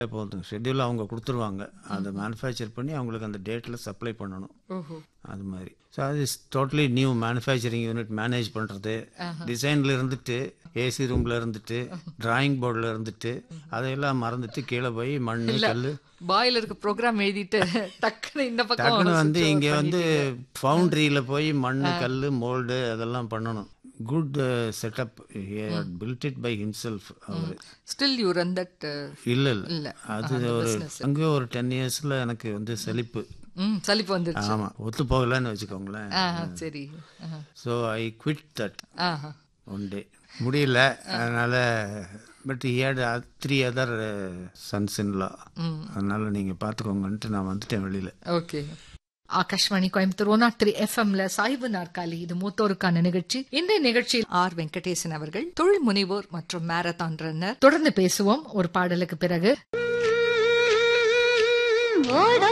போதும் ஷெட்யூல் அவங்க கொடுத்துருவாங்க அதை மேனுஃபேக்சர் பண்ணி அவங்களுக்கு அந்த டேட்டில் சப்ளை பண்ணணும் ஓஹோ அது மாதிரி ஸோ அது is totally new manufacturing unit manage பண்ணுறது டிசைனில் இருந்துட்டு ஏசி ரூமில் இருந்துட்டு டிராயிங் போர்டில் இருந்துட்டு அதையெல்லாம் மறந்துட்டு கீழே போய் மண் கல் பாயில இருக்க ப்ரோக்ராம் எழுதிட்டு டக்குன்னு இந்த பக்கம் டக்குன்னு வந்து switch over இங்கே வந்து பண்ணிட்டீங்க. ஃபவுண்ட்ரியில் போய் மண் கல் மோல்டு அதெல்லாம் பண்ணணும் good setup build it by himself அவர் ஸ்டில் யூ ரன் தட் இல்ல இல்ல. இல்ல அது ஒரு அங்கே ஒரு டென் இயர்ஸ்ல எனக்கு வந்து செழிப்பு ம் சலிப்பு வந்துருச்சு ஆமா ஒத்து போகலன்னு வச்சுக்கோங்களேன் ஆஹா, சரி ஆஹா. ஸோ ஐ குவிட் தட் ஆஹா. ஒன் டே முடியல அதனால but had three other sons in law அதனால நீங்க பார்த்துக்கோங்கன்ட்டு நான் வந்துட்டேன் வெளியில okay Akashvani Coimbatore one three எஃப்எம்ல சாய்வு நாற்காலி இது மூத்தோருக்கான நிகழ்ச்சி இந்த நிகழ்ச்சியில் ஆர் வெங்கடேசன் அவர்கள் தொழில் முனைவோர் மற்றும் மாரத்தான் ரன்னர் தொடர்ந்து பேசுவோம் ஒரு பாடலுக்கு பிறகு ஓட